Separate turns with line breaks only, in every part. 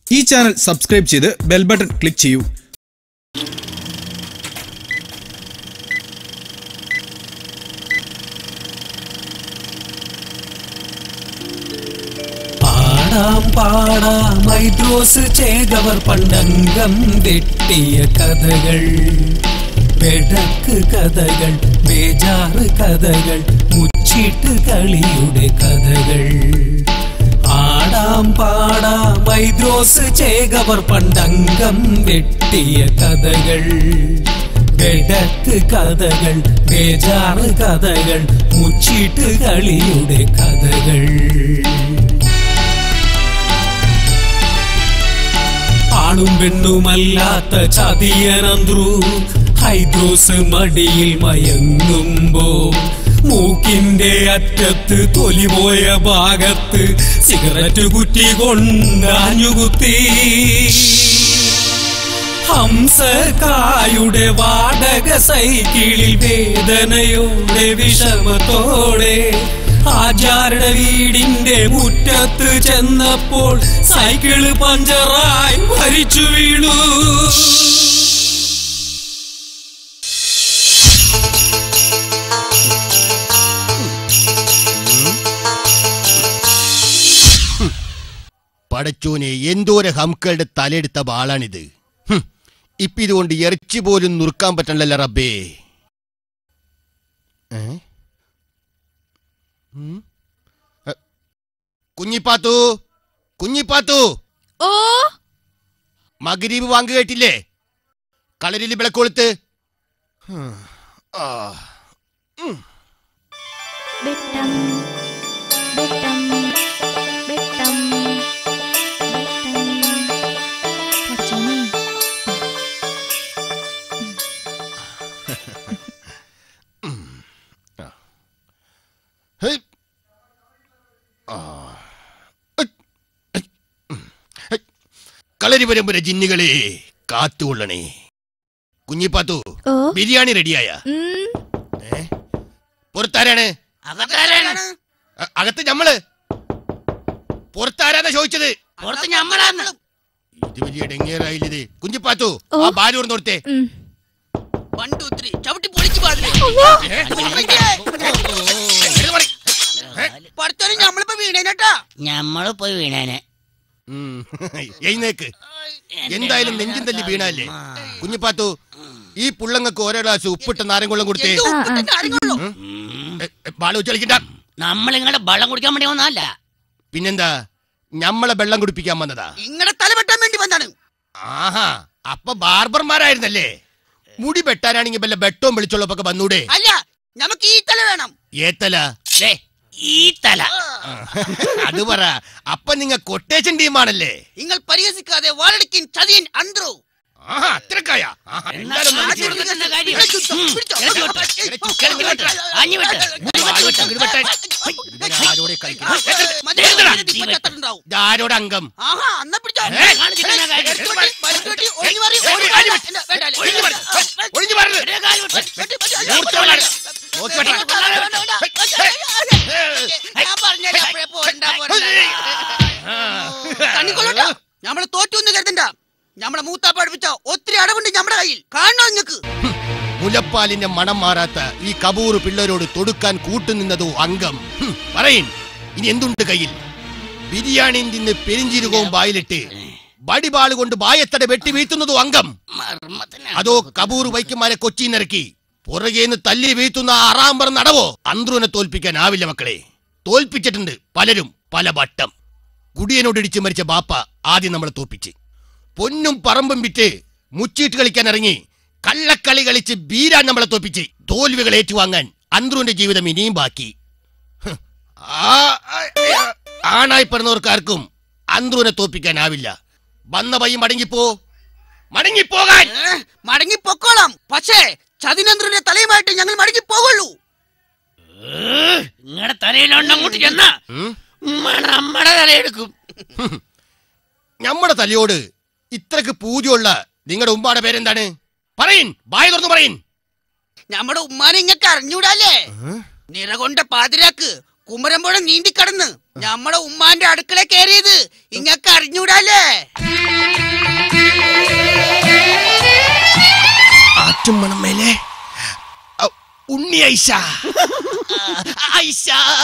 ഈ channel subscribe ചെയ്ത് bell button click ചെയ്യൂ
പാടാം പാടാം ഹൈദ്രോസ് ചെയ്തവർ പണ്ടംഗം വെട്ടിയ കഥകൾ വെടക്ക് കഥകൾ ബേജാറ് കഥകൾ മുച്ചിട്ട് കളിയുടെ കഥകൾ ആടാം പാടാം ഹൈദ്രോസ് ചേകവർ പണ്ടംഗം വെട്ടിയ കഥകൾ വെടക്ക് കഥകൾ ബേജാറ് കഥകൾ മുച്ചിട്ട് കളിയുടെ കഥകൾ ആണും പെണ്ണുമല്ലാത്ത ചതിയനന്ത്രു ഹൈദ്രോസ് മടിയിൽ മയങ്ങുമ്പോ മൂക്കിന്റെ അറ്റത്ത് തൊലിപോയ ഭാഗത്ത് സിഗരറ്റ് കുറ്റി കൊണ്ടാഞ്ഞുകുത്തി ഹംസക്കായുടെ വാടക സൈക്കിളിൽ വേദനയോടെ വിഷമത്തോടെ ആചാരുടെ വീടിന്റെ മുറ്റത്ത് ചെന്നപ്പോൾ സൈക്കിള് പഞ്ചറായി മരിച്ചു വീണു
പടച്ചോനെ എന്തോരെ ഹംക്കളുടെ തലയെടുത്ത ബാളാണിത് ഹും, ഇപ്പൊ ഇതുകൊണ്ട് ഇറച്ചി പോലും നുറുക്കാൻ പറ്റണല്ലോ റബ്ബേ ഏ? ഉം? എ, കുഞ്ഞിപ്പാത്തു കുഞ്ഞിപ്പാത്തു
ഓ
മകരീബ് വാങ്ങ് കേട്ടില്ലേ കളരിൽ വിളക്കൊളുത്ത് ഹും, ആ
ബെട്ടം ബെട്ടം ബെട്ടം പടച്ചോനെ
ഹേയ്. ആ. ഹേയ്. ഹേയ്. ഉം. ഹേയ്. കളരി പരമ്പര ജിന്നുകളെ കാത്തുകൊള്ളണേ കുഞ്ഞിപ്പാത്തു
ഓ
ബിരിയാണി റെഡിയായ
ഉം,
ഏ? പുറത്താരാണ് അ- അകത്ത് ഞമ്മള് പുറത്താരാന്നാ ചോദിച്ചത്
പുറത്ത് ഞമ്മളാന്ന്
ഇത് വലിയ ഡെങ്ങേറായില്ലേ കുഞ്ഞിപ്പാത്തു
ഓ.
ആ ബാലൂർ നോർത്തെ
ഉം.
വൺ ടു ത്രീ ചവിട്ടി പൊളിച്ചു പാടില്ലേ പുറത്തൊരു ഞമ്മളിപ്പോ വീണേനട്ടാ ഞമ്മള് പോയി വീണേനെ
എഴുന്നേക്ക് എന്തായാലും നെഞ്ചും തല്ലി വീണല്ലേ കുഞ്ഞിപ്പാത്തു ഈ പുള്ളങ്ങക്ക് ഓരോ ഗ്ലാസ് ഉപ്പിട്ട നാരങ്ങുള്ളം കൊടുത്തേ
എന്ത് ഉപ്പിട്ട കാര്യങ്ങളുള്ളൂ
എ, എ, ബാല ഉച്ചളിക്കണ്ട
നമ്മൾ ഇങ്ങടെ വെള്ളം കുടിക്കാൻ വേണ്ടി വന്നല്ല
പിന്നെന്താ ഞമ്മളെ വെള്ളം കുടിപ്പിക്കാൻ വന്നതാ
ഇങ്ങടെ തല വെട്ടാൻ വേണ്ടി വന്നാണ്
ആഹാ അപ്പൊ ബാർബർമാരായിരുന്നല്ലേ മുടി വെട്ടാനാണെങ്കിൽ വല്ല വെട്ടവും വെളിച്ചുള്ളപ്പൊക്കെ വന്നൂടെ
അല്ല നമുക്ക് ഈ തല വേണം
ഏത്തല
ഈ തല
അത് പറ അപ്പൊ നിങ്ങ കൊട്ടേഷൻ ടീമാണല്ലേ
നിങ്ങൾ പരിഹസിക്കാതെ വാളടിക്കിൻ ചതിയൻ അന്ത്രു
ആഹാ അത്രക്കായ ആഹാ, എന്തായാലും ഒന്ന് അടിച്ച് വിട്. ഇവൻ ആരോടെ കളിക്കുന്നു? ഇതാരോടെ അംഗം
ആഹാ അന്ന പിടിച്ചോ
ഏ?
എടുത്ത് വെട്ടി, വലിച്ചു വെട്ടി, ഒഴിഞ്ഞു മാറി,
ഓടി,
ഒഴിഞ്ഞു
അടി
മാറി.
വെട്ടി.
ഇല്ല, വേണ്ട, അല്ല.
ഒഴിഞ്ഞു മാറി. ഒഴിഞ്ഞു മാറരുത്.
വെട്ടി, വെട്ടി, അയ്യോ,
മൂർച്ച കൊള്ളാതെ. നോക്കി വെട്ടാ.
വേണ്ട, വേണ്ട, വേണ്ട. ഞാൻ പറഞ്ഞല്ലേ അപ്പഴേ പോരണ്ട, പോരണ്ട.
ആ.
കണ്ണിക്കൊള്ളണ്ട നമ്മള് തോറ്റൊന്നും കരുതണ്ട നമ്മളെ മൂത്താ പഠിപ്പിച്ച ഒത്തിരി അടവുണ്ട് നമ്മുടെ കയ്യിൽ കാണണോ നിങ്ങക്ക്
മുലപ്പാലിന്റെ മണം മാറാത്ത ഈ കബൂർ പിള്ളേരോട് തൊടുക്കാൻ കൂട്ടുനിന്നതോ അംഗം ഹും, പറയിൻ ഇനി എന്തുണ്ട് കയ്യിൽ ബിരിയാണി തിന്ന് പെരിഞ്ചീരകവും ബായിലിട്ട് വടിപാള് കൊണ്ട് ബായത്തട വെട്ടി വീഴ്ത്തുന്നതോ അംഗം അതോ കബൂർ വൈക്കന്മാരെ കൊച്ചിന്നിറക്കി പുറകേന്ന് തല്ലി വീഴ്ത്തുന്ന ആ അറാമ്പർ നടവോ അന്ത്രുവിനെ തോൽപ്പിക്കാനാവില്ല മക്കളെ തോൽപ്പിച്ചിട്ടുണ്ട് പലരും പല വട്ടം കുടിയനോട് ഇടിച്ച് മരിച്ച ബാപ്പ ആദ്യം നമ്മളെ തോൽപ്പിച്ച് പൊന്നും പറമ്പും വിറ്റ് മുച്ചീട്ട് കളിക്കാൻ ഇറങ്ങി കള്ളക്കളി കളിച്ച് ബീരാൻ നമ്മളെ തോൽപ്പിച്ച് തോൽവികൾ ഏറ്റുവാങ്ങാൻ അന്ത്രുവിന്റെ ജീവിതം ഇനിയും ബാക്കി ഹ്, ആ, ആ, ആ, ആണായി പിറന്നവർക്കാർക്കും അന്ത്രുവിനെ തോൽപ്പിക്കാനാവില്ല വന്ന പൈ മടങ്ങിപ്പോ മടങ്ങിപ്പോകാൻ
ഏ, മടങ്ങി പൊക്കോളാം പക്ഷേ ചതിനന്ദ്രന്റെ തലയുമായിട്ട് ഞങ്ങൾ മടങ്ങി പോകുള്ളൂ
നിങ്ങളുടെ തലയിലുണ്ട് അങ്ങോട്ട് ചെന്നാ
ഉം?
നമ്മുടെ തലയെടുക്കും
നമ്മുടെ തലയോട് ഇത്രക്ക് പൂജയുള്ള നിങ്ങളുടെ ഉമ്മാടെ പേരെന്താണ് പറയിൻ ബായ തുറന്നു പറയിൻ
നമ്മുടെ ഉമ്മാനെ ഇങ്ങക്ക് അറിഞ്ഞൂടാല്ലേ നിറകൊണ്ട പാതിരാക്ക് കുമരമ്പുഴ നീന്തിക്കടന്ന് ഞമ്മടെ ഉമ്മാന്റെ അടുക്കള കയറിയത് ഇങ്ങക്ക് അറിഞ്ഞൂടാലേ
ആറ്റും മണം മേലെ ഔ, ഉണ്ണി ഐഷ ആ, ഐഷ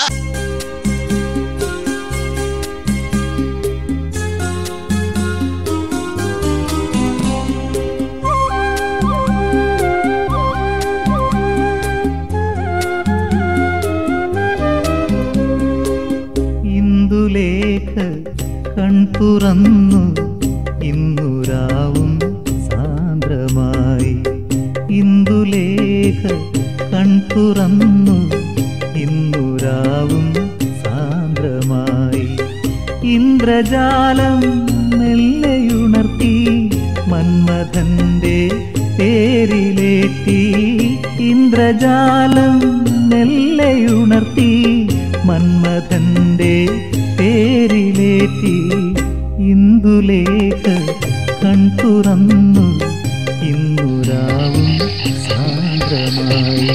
ഇന്ദുലേഖ കൺതുറന്നു ഇന്നുരാവും സാന്ദ്രമായി ഇന്ദുലേഖ കൺതുറന്നു ഇന്നുരാവും സാന്ദ്രമായി ഇന്ദ്രജാലം മെല്ലെയുണർത്തി മന്മഥന്റെ പേരിലേറ്റി ഇന്ദ്രജാലം മെല്ലെയുണർത്തി മന്മഥന്റെ പേരിലേറ്റി ഇന്ദുലേഖ കൺതുറന്നു ഇന്നുരാവും സാന്ദ്രമായി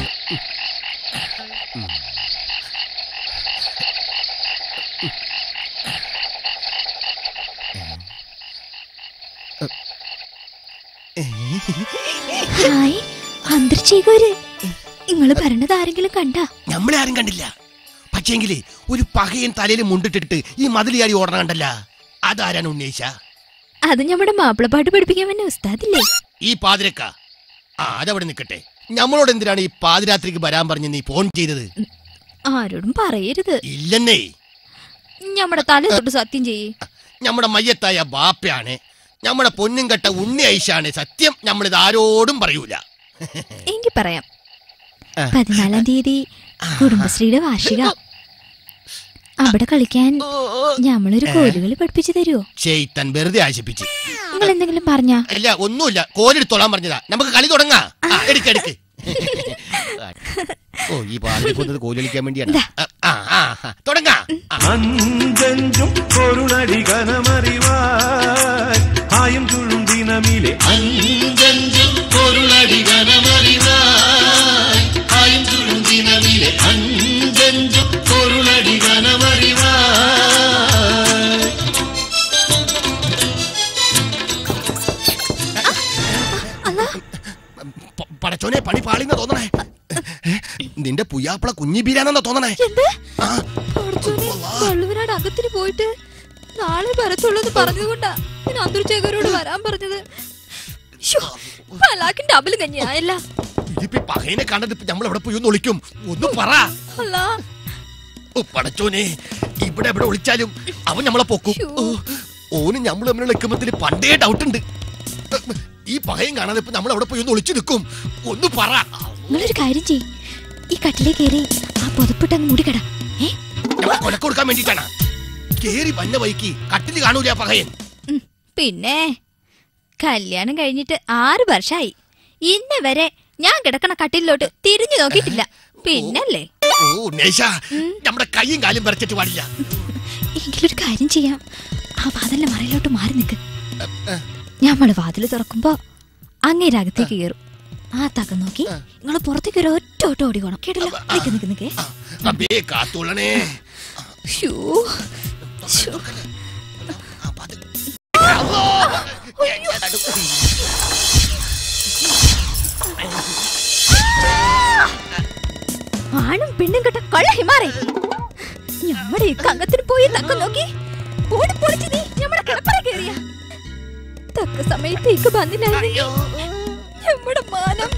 ഹായ് അന്തർച്ചേകൂര് നിങ്ങള് പറഞ്ഞത് ആരെങ്കിലും കണ്ടാ
നമ്മളെ ആരും കണ്ടില്ല പക്ഷേങ്കില് ഒരു പകയൻ തലയിൽ മുണ്ടിട്ടിട്ട് ഈ മതിലിയാടി ഓടണ കണ്ടല്ല അതാരാണ് ഉണ്ണീശ
അത് നമ്മുടെ മാപ്പിളപ്പാട്ട് പഠിപ്പിക്കാൻ വന്ന ഉസ്താദില്ലേ
ഈ പാതിരക്ക ആ അതവിടെ നിൽക്കട്ടെ നമ്മളോട് എന്തിനാണ് ഈ പാതിരാത്രിക്ക് വരാൻ പറഞ്ഞ് നീ ഫോൺ ചെയ്തത്
ആരോടും പറയരുത്
ഇല്ലെന്നേ
നമ്മുടെ തല തൊട്ട് സത്യം ചെയ്യേ
നമ്മുടെ മയ്യത്തായ ബാപ്പയാണ് നമ്മുടെ പൊന്നും കെട്ട ഉണ്ണി ഐശാണ് സത്യം നമ്മളിത് ആരോടും പറയൂല
എങ്കി പറയാം പതിനാലാം തീയതി കുടുംബശ്രീയുടെ വാർഷിക അവിടെ കളിക്കാൻ ഞമ്മളൊരു കോലുകളി പഠിപ്പിച്ചു തരുമോ
ചെയ്ത്തൻ വെറുതെ ആശിപ്പിച്ച്
നിങ്ങൾ എന്തെങ്കിലും പറഞ്ഞാ
അല്ല ഒന്നുമില്ല കോലെടുത്തോളാൻ പറഞ്ഞതാ നമുക്ക് കളി തുടങ്ങാ ആ, എടുക്ക് എടുക്ക് ഓ ഈ പാതിരി കൊന്നത് കോല് കളിക്കാൻ വേണ്ടിയാണ് ആ, ആ, ആ, ആ, തുടങ്ങാ ആ.
അഞ്ചഞ്ചും പൊരുളടി കനമറിവാൻ ആയും ചുഴും ദിനമിലെ അഞ്ചഞ്ചും പൊരുളടി കനമറിവാൻ ആയും ചുഴും ദിനമിലെ അഞ്ചഞ്ചും പൊരുളടി കനമറിവാൻ
പ- പടച്ചോനെ പണി പാളിന്ന തോന്നണേ നിന്റെ പുയ്യാപ്പള കുഞ്ഞി ബീരാനെന്നാ തോന്നണേ ആ,
വള്ളുവനാട് അകത്തിന് പോയിട്ട് നാളെ വരത്തുള്ളൂ എന്ന് പറഞ്ഞതുകൊണ്ടാ ഞാൻ അന്തർച്ചേകരോട് വരാൻ പറഞ്ഞത് ശ്ശോ, പലാക്കിന്റെ അബല് കഞ്ഞിയായല്ല
ഇതിപ്പോ ഈ പകയനെ കണ്ടത് ഇപ്പൊ നമ്മൾ എവിടെ പോയി ഒന്ന് ഒളിക്കും ഒന്ന് പറ
അല്ല
ഓ പടച്ചോനെ ഇവിടെ എവിടെ ഒളിച്ചാലും അവൻ നമ്മളെ പൊക്കും
ശ്ശോ.
ഓ, ഓന് നമ്മൾ തമ്മിലുള്ള നിൽക്കുമ്പത്തിൽ പണ്ടേ ഡൗട്ട് ഉണ്ട് ഈ പകയും കാണാതെ ഇപ്പൊ നമ്മൾ എവിടെ പോയി ഒന്ന് ഒളിച്ചു നിൽക്കും ഒന്ന് പറ
നിങ്ങളൊരു കാര്യം ചെയ് ഈ കട്ടിലേ കയറി ആ പുതപ്പിട്ട് അങ്ങ് മൂടിക്കട ഏ
നമ്മളെ കൊലക്ക് കൊടുക്കാൻ വേണ്ടിട്ടാണ് കേറി വന്ന വൈക്ക് കട്ടില് കാണൂല ആ പകയൻ
ഉം, പിന്നെ കല്യാണം കഴിഞ്ഞിട്ട് ആറ് വർഷായി ഇന്ന് വരെ ഞാൻ കിടക്കണ കട്ടിലോട്ട് തിരിഞ്ഞു നോക്കിയിട്ടില്ല പിന്നല്ലേ
ഓ ഉണ്ണേശ നമ്മുടെ കൈയും കാലും വരച്ചിട്ട് പാടില്ല
എങ്കിലൊരു കാര്യം ചെയ്യാം ആ വാതിലിന്റെ മറയിലോട്ട് മാറി നിൽക്ക് ഞമ്മള് വാതില് തുറക്കുമ്പോ അങ്ങേരകത്തേക്ക് കയറും ആ തക്കം നോക്കി നിങ്ങൾ പുറത്തേക്ക് ഒരു ഒറ്റ ഓട്ടം ഓടിക്കോണം കേട്ടില്ല നിക്ക് നിക്ക് നിക്കേ
റബ്ബേ കാത്തുള്ളണേ
ശ്ശോ. ശ്ശോ.
ആ, പത്- അള്ളോ! എന്റെ നടു.
ആണും പെണ്ണും കെട്ട കള്ള ഹിമാറേ ഞമ്മടെ ഈ കങ്ങത്തിന് പോയി തക്കം നോക്കി ഓടി പൊളിച്ച് നീ ഞമ്മടെ കിടപ്പറ കേറിയ തക്ക സമയത്തേക്ക് വന്നില്ലായിരുന്നെങ്കിൽ ഞമ്മടെ മാനം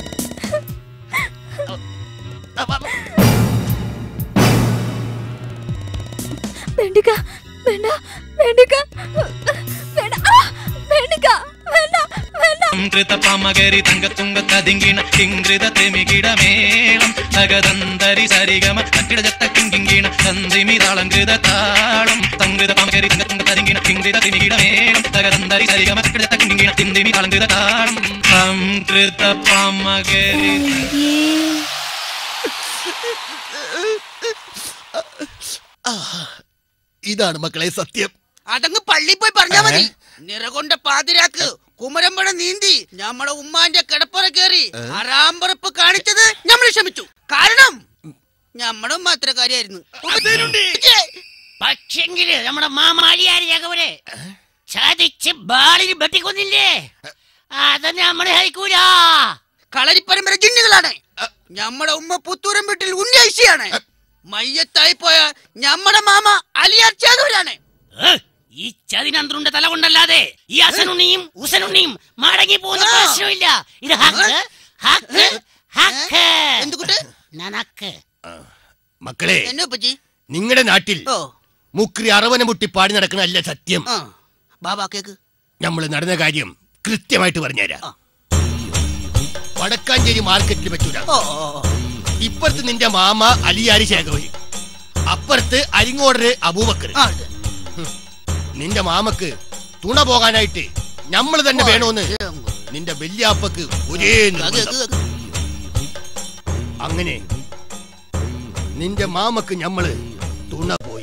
വേണ്ടിക്ക വേണ്ട വേണ്ടിക്ക വേണ്ട ആ, വേണ്ടിക്ക വേണ്ട വേണ്ട
സംകൃത പാമകരി തങ്കത്തുങ്ക തതിങ്കിണ കിങ്കൃത തെമികിട മേളം തകതന്തരി സരിഗമ തക്കിട ജത്ത കിങ്കിങ്കിണ തന്തിമി താളങ്കൃത താളം സംകൃത പാമകരി തങ്കത്തുങ്ക തതിങ്കിണ കിങ്കൃത തെമികിട മേളം തകതന്തരി സരിഗമ തക്കിട ജത്ത കിങ്കിങ്കിണ തിന്തിമി താളങ്കൃത താളം സംകൃത പാമകരി
ഇതാണ് മക്കളെ സത്യം
അതങ്ങ് പള്ളി പോയി പറഞ്ഞാ മതി നിറകൊണ്ട പാതിരാക്ക് കുമരമ്പഴ നീന്തി ഞമ്മടെ ഉമ്മാന്റെ കിടപ്പറ കയറി അറാമ്പറപ്പ് കാണിച്ചത് നമ്മൾ ക്ഷമിച്ചു കാരണം നമ്മുടെ ഉമ്മ അത്ര കാര്യമായിരുന്നു
പക്ഷെങ്കില് നമ്മുടെ മാമാലിയാര് ജഗവരെ ചതിച്ച് ബാളിന് വെട്ടിക്കൊന്നില്ലേ അതൊന്നും നമ്മള് ഹരിക്കൂല
കളരിപ്പരമ്പര ജിന്നുകളാണ് നമ്മുടെ ഉമ്മ പുത്തൂരം വീട്ടിൽ ഉന്നയിച്ചാണ് മയ്യത്തായി പോയ നമ്മുടെ മാമ അലിയാർ ചേതൂരാണ്
ഏ, ഈ ചതിനന്ത്രുന്റെ തല കൊണ്ടല്ലാതെ ഈ അസനുണ്ണിയും ഉസനുണ്ണിയും മടങ്ങി പോകുന്ന
ആ.
പ്രശ്നമില്ല ഇത് ഹക്ക് ഹക്ക് ഹക്ക്
എന്തുകുട്ട്
നനക്ക്
മക്കളെ
എന്നെ ഉപ്പച്ചി
നിങ്ങളുടെ നാട്ടിൽ
ഓ
മുക്രി അറവനെ മുട്ടി പാടി നടക്കണ അല്ല സത്യം
ആ ബാബാ കേക്ക്
നമ്മൾ നടന്ന കാര്യം കൃത്യമായിട്ട് പറഞ്ഞുതരാം
ആ.
വടക്കാഞ്ചേരി മാർക്കറ്റിൽ പറ്റൂല
ഓ ഓ, ഓ.
ഇപ്പുറത്ത് നിന്റെ മാമ അലിയാരി ശേഖവരി അപ്പുറത്ത് അരിങ്ങോടര് അബൂബക്കർ
ആ, ഇത്.
നിന്റെ മാമക്ക് തുണ പോകാനായിട്ട് നമ്മൾ തന്നെ വേണോന്ന്
ഏ, ഉം.
നിന്റെ വല്യാപ്പക്ക് ഒരേ
കേക്ക്,
നിർബന്ധം.
Cake, cake.
അങ്ങനെ നിന്റെ മാമക്ക് ഞമ്മള് തുണ പോയി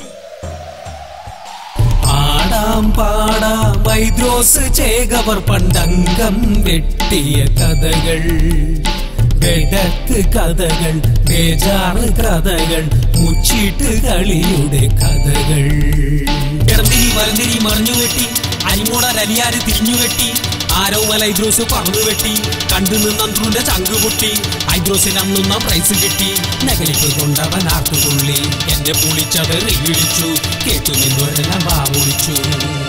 പാടാം പാടാം വൈദ്രോസ് ചേകവർ പണ്ടംഗം വെട്ടിയ കഥകൾ വെടക്ക് കഥകൾ ബേജാറ് കഥകൾ മുച്ചിട്ട് കളിയുടെ കഥകൾ ഇടന്തിരി വലന്തിരി മറിഞ്ഞു വെട്ടി അരിമോട രലിയാര് തിരിഞ്ഞു വെട്ടി ആരോ മല ഐദ്രോസ് പറന്നു വെട്ടി കണ്ടു നിന്നന്ത്രുന്റെ ചങ്ക് പൊട്ടി ഐദ്രോസിന് അന്നുന്ന പ്രൈസ് കിട്ടി നഗരിപ്പ് കൊണ്ടവൻ ആർത്തുകൊള്ളി എന്നെ പൊളിച്ചവർ വിളിച്ചു കേട്ടു നിന്നവരെല്ലാം വാ പൊളിച്ചു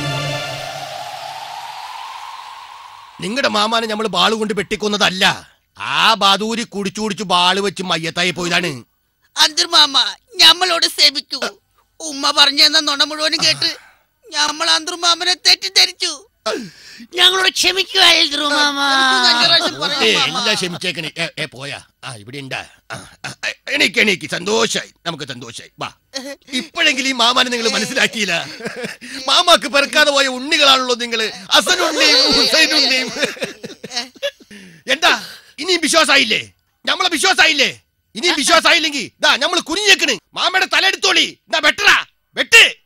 നിങ്ങളുടെ മാമാനെ നമ്മൾ ബാള് കൊണ്ട് വെട്ടിക്കൊന്നതല്ല ആ ബാദൂരി കുടിച്ചു കുടിച്ചു ബാള് വെച്ച് മയ്യത്തായി പോയതാണ്
അന്തർ മാമ ഞമ്മളോട് സേവിക്കൂ ഉമ്മ പറഞ്ഞു തന്ന നുണ മുഴുവനും കേട്ട് ഞമ്മൾ അന്തർ മാമനെ തെറ്റിദ്ധരിച്ചു
ഞങ്ങളോട് ക്ഷമിക്കുവായിരുന്നു മാമ
എനിക്ക് നല്ല പ്രാവശ്യം
ഏ
പറയാം മാമ.
എല്ലാം ക്ഷമിച്ചേക്കണേ ഏ, ഏ പോയാ ആ ഇവിടെ ഉണ്ടാ ആ, ആ, ആ, എണീക്ക് എണീക്ക് സന്തോഷായി നമുക്ക് സന്തോഷായി വാ ഇപ്പോഴെങ്കിലും ഈ മാമാനെ നിങ്ങൾ മനസ്സിലാക്കിയില്ല മാമാക്ക് പെറുക്കാതെ പോയ ഉണ്ണികളാണല്ലോ നിങ്ങള് അസനുണ്ണിയും ഹുസൈനുണ്ണിയും എന്താ ഇനിയും വിശ്വാസായില്ലേ നമ്മളെ വിശ്വാസായില്ലേ ഇനിയും വിശ്വാസായില്ലെങ്കിൽ ദാ നമ്മൾ കുനിഞ്ഞേക്കണ് മാമയുടെ തല എടുത്തോളി ദാ വെട്ടറാ വെട്ട്